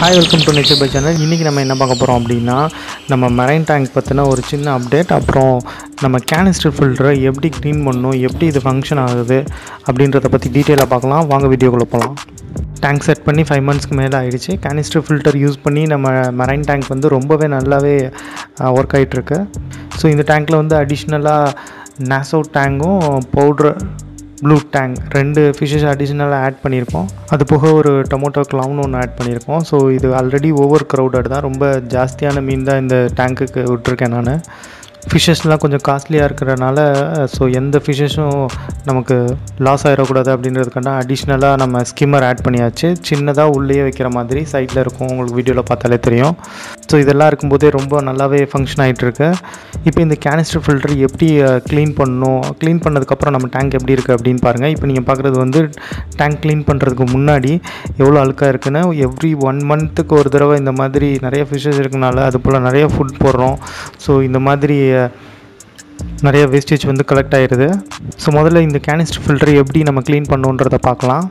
Hi welcome to nature by channel இன்றைக்கி நம்ம என்ன பார்க்க போகிறோம் அப்படின்னா நம்ம மெரைன் டேங்க் பற்றின ஒரு சின்ன அப்டேட் அப்புறம் நம்ம கேனிஸ்டர் ஃபில்டரை எப்படி க்ளீன் பண்ணணும் எப்படி இது ஃபங்க்ஷன் ஆகுது அப்படின்றத பற்றி டீட்டெயிலாக பார்க்கலாம் வாங்க வீடியோக்குள்ளே போகலாம் டேங்க் செட் பண்ணி ஃபைவ் மந்த்ஸ்க்கு மேலே ஆயிடுச்சு கேனிஸ்டர் ஃபில்டர் யூஸ் பண்ணி நம்ம மெரைன் டேங்க் வந்து ரொம்பவே நல்லாவே ஒர்க் ஆகிட்டுருக்கு ஸோ இந்த டேங்க்கில் வந்து அடிஷ்னலாக நாசோ டேங்கும் பவுட்ரு ப்ளூ டேங்க் ரெண்டு ஃபிஷ்ஷஸ் அடிஷ்னலாக ஆட் பண்ணியிருக்கோம் அது போக ஒரு டொமேட்டோ க்ளவுன் ஒன்று ஆட் பண்ணியிருக்கோம் ஸோ இது ஆல்ரெடி ஓவர் க்ரௌடட் தான் ரொம்ப ஜாஸ்தியான மீன் தான் இந்த டேங்க்குக்கு விட்டுருக்கேன் நான் ஃபிஷ்ஷஸ்லாம் கொஞ்சம் காஸ்ட்லியாக இருக்கிறனால ஸோ எந்த ஃபிஷ்ஷஸும் நமக்கு லாஸ் ஆகிடக்கூடாது அப்படின்றதுக்காண்ட அடிஷ்னலாக நம்ம ஸ்கிம்மர் ஆட் பண்ணியாச்சு சின்னதாக உள்ளேயே வைக்கிற மாதிரி சைடில் இருக்கும் உங்களுக்கு வீடியோவில் பார்த்தாலே தெரியும் ஸோ இதெல்லாம் இருக்கும்போதே ரொம்ப நல்லாவே ஃபங்க்ஷன் ஆகிட்டுருக்கு இப்போ இந்த கேனிஸ்டர் ஃபில்டர் எப்படி க்ளீன் பண்ணணும் க்ளீன் பண்ணதுக்கப்புறம் நம்ம டேங்க் எப்படி இருக்குது அப்படின்னு பாருங்கள் இப்போ நீங்கள் பார்க்குறது வந்து டேங்க் க்ளீன் பண்ணுறதுக்கு முன்னாடி எவ்வளோ அழுக்காக இருக்குன்னு எவ்ரி ஒன் மந்த்துக்கு ஒரு தடவை இந்த மாதிரி நிறைய ஃபிஷ்ஷஸ் இருக்கனால அது போல் நிறைய ஃபுட் போடுறோம் ஸோ இந்த மாதிரி நிறைய வேஸ்டேஜ் வந்து கலெக்ட் ஆயிடுது ஸோ முதல்ல இந்த கேனிஸ்டர் ஃபில்டர் எப்படி நம்ம க்ளீன் பண்ணுன்றதை பார்க்கலாம்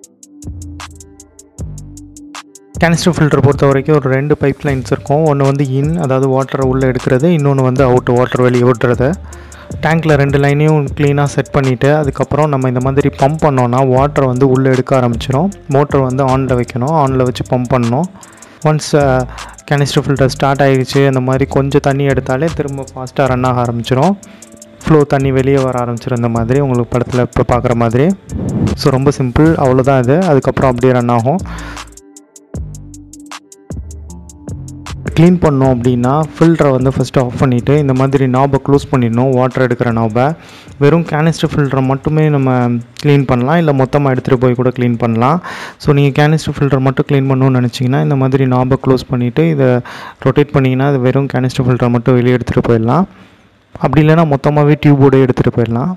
கேனிஸ்டர் ஃபில்டர் பொறுத்த வரைக்கும் ஒரு ரெண்டு பைப் லைன்ஸ் இருக்கும் ஒன்று வந்து இன் அதாவது வாட்டரை உள்ளே எடுக்கிறது இன்னொன்று வந்து அவுட் வாட்டர் வெளியே விடுறது டேங்க்கில் ரெண்டு லைனையும் க்ளீனாக செட் பண்ணிவிட்டு அதுக்கப்புறம் நம்ம இந்த மாதிரி பம்ப் பண்ணோன்னா வாட்டரை வந்து உள்ளே எடுக்க ஆரம்பிச்சிடும் மோட்டர் வந்து ஆனில் வைக்கணும் ஆனில் வச்சு பம்ப் பண்ணணும் ஒன்ஸ் கேனிஸ்டர் ஃபில்டர் ஸ்டார்ட் ஆகிடுச்சு அந்த மாதிரி கொஞ்சம் தண்ணி எடுத்தாலே திரும்ப ஃபாஸ்ட்டாக ரன் ஆக ஆரம்பிச்சிடும் ஃப்ளோ தண்ணி வெளியே வர ஆரம்பிச்சிடும் இந்த மாதிரி உங்களுக்கு படத்தில் இப்போ பார்க்குற மாதிரி ஸோ ரொம்ப சிம்பிள் அவ்வளோதான் இது அதுக்கப்புறம் அப்படியே ரன் ஆகும் க்ளீன் பண்ணோம் அப்படின்னா ஃபில்டரை வந்து ஃபஸ்ட்டு ஆஃப் பண்ணிவிட்டு இந்த மாதிரி நாபை க்ளோஸ் பண்ணிடணும் வாட்டர் எடுக்கிற நாபை வெறும் கேனிஸ்டர் ஃபில்டரை மட்டுமே நம்ம க்ளீன் பண்ணலாம் இல்லை மொத்தமாக எடுத்துகிட்டு போய் கூட க்ளீன் பண்ணலாம் ஸோ நீங்கள் கேனிஸ்டர் ஃபில்டர் மட்டும் க்ளீன் பண்ணணும்னு நினச்சிங்கன்னா இந்த மாதிரி நாபை க்ளோஸ் பண்ணிவிட்டு இதை ரொட்டேட் பண்ணிங்கன்னா அது வெறும் கேனிஸ்டர் ஃபில்டரை மட்டும் வெளியே எடுத்துகிட்டு போயிடலாம் அப்படி இல்லைன்னா மொத்தமாகவே டியூபோடு எடுத்துகிட்டு போயிடலாம்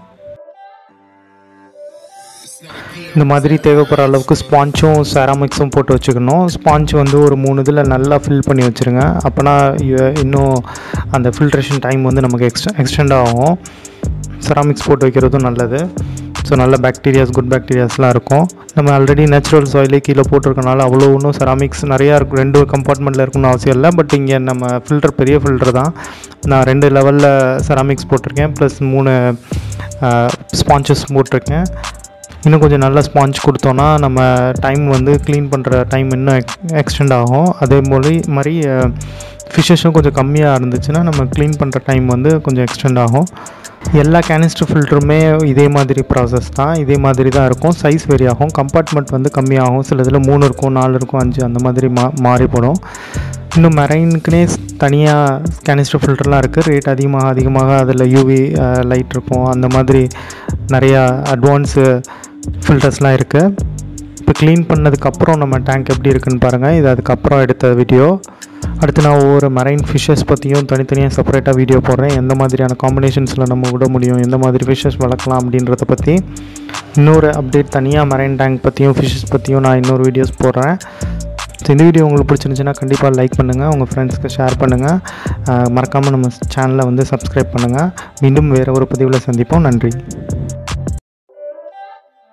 இந்த மாதிரி தேவைப்படுற அளவுக்கு ஸ்பாஞ்சும் செராமிக்ஸும் போட்டு வச்சுக்கணும் ஸ்பாஞ்ச் வந்து ஒரு மூணு இதில் நல்லா ஃபில் பண்ணி வச்சுருங்க அப்போனா இன்னும் அந்த ஃபில்ட்ரேஷன் டைம் வந்து நமக்கு எக்ஸ்ட எக்ஸ்டெண்ட் ஆகும் செராமிக்ஸ் போட்டு வைக்கிறதும் நல்லது ஸோ நல்ல பாக்டீரியாஸ் குட் பாக்டீரியாஸ்லாம் இருக்கும் நம்ம ஆல்ரெடி நேச்சுரல் சாயிலே கீழே போட்டிருக்கனால அவ்வளோ ஒன்றும் செராமிக்ஸ் நிறையா இருக்கும் ரெண்டு கம்பார்ட்மெண்ட்டில் இருக்கணும்னு அவசியம் இல்லை பட் இங்கே நம்ம ஃபில்டர் பெரிய ஃபில்டர் தான் நான் ரெண்டு லெவலில் செராமிக்ஸ் போட்டிருக்கேன் ப்ளஸ் மூணு ஸ்பான்ச்சஸ் போட்டிருக்கேன் இன்னும் கொஞ்சம் நல்ல ஸ்பாஞ்ச் கொடுத்தோன்னா நம்ம டைம் வந்து க்ளீன் பண்ணுற டைம் இன்னும் எக் எக்ஸ்டெண்ட் ஆகும் அதே போல் மாதிரி ஃபிஷ்ஷஸும் கொஞ்சம் கம்மியாக இருந்துச்சுன்னா நம்ம க்ளீன் பண்ணுற டைம் வந்து கொஞ்சம் எக்ஸ்டெண்ட் ஆகும் எல்லா கேனிஸ்டர் ஃபில்டருமே இதே மாதிரி ப்ராசஸ் தான் இதே மாதிரி தான் இருக்கும் சைஸ் வெரி ஆகும் கம்பார்ட்மெண்ட் வந்து கம்மியாகும் சில இதில் மூணு இருக்கும் நாலு இருக்கும் அஞ்சு அந்த மாதிரி மா மாறிப்படும் இன்னும் மெரைனுக்குனே தனியாக கேனிஸ்டர் ஃபில்டர்லாம் இருக்குது ரேட் அதிகமாக அதிகமாக அதில் யூவி லைட் இருக்கும் அந்த மாதிரி நிறையா அட்வான்ஸு ஃபில்டர்ஸ்லாம் இருக்குது இப்போ க்ளீன் பண்ணதுக்கப்புறம் நம்ம டேங்க் எப்படி இருக்குன்னு பாருங்கள் இது அதுக்கப்புறம் எடுத்த வீடியோ அடுத்து நான் ஒவ்வொரு மரைன் ஃபிஷ்ஷஸ் பற்றியும் தனித்தனியாக செப்பரேட்டாக வீடியோ போடுறேன் எந்த மாதிரியான காம்பினேஷன்ஸில் நம்ம விட முடியும் எந்த மாதிரி ஃபிஷ்ஷஸ் வளர்க்கலாம் அப்படின்றத பற்றி இன்னொரு அப்டேட் தனியாக மரைன் டேங்க் பற்றியும் ஃபிஷ்ஷஸ் பற்றியும் நான் இன்னொரு வீடியோஸ் போடுறேன் ஸோ இந்த வீடியோ உங்களுக்கு பிடிச்சிருந்துச்சுன்னா கண்டிப்பாக லைக் பண்ணுங்கள் உங்கள் ஃப்ரெண்ட்ஸ்க்கு ஷேர் பண்ணுங்கள் மறக்காமல் நம்ம சேனலை வந்து சப்ஸ்கிரைப் பண்ணுங்கள் மீண்டும் வேறு ஒரு பதிவில் சந்திப்போம் நன்றி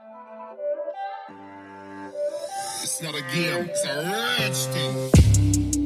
It's not a game, it's a rich thing.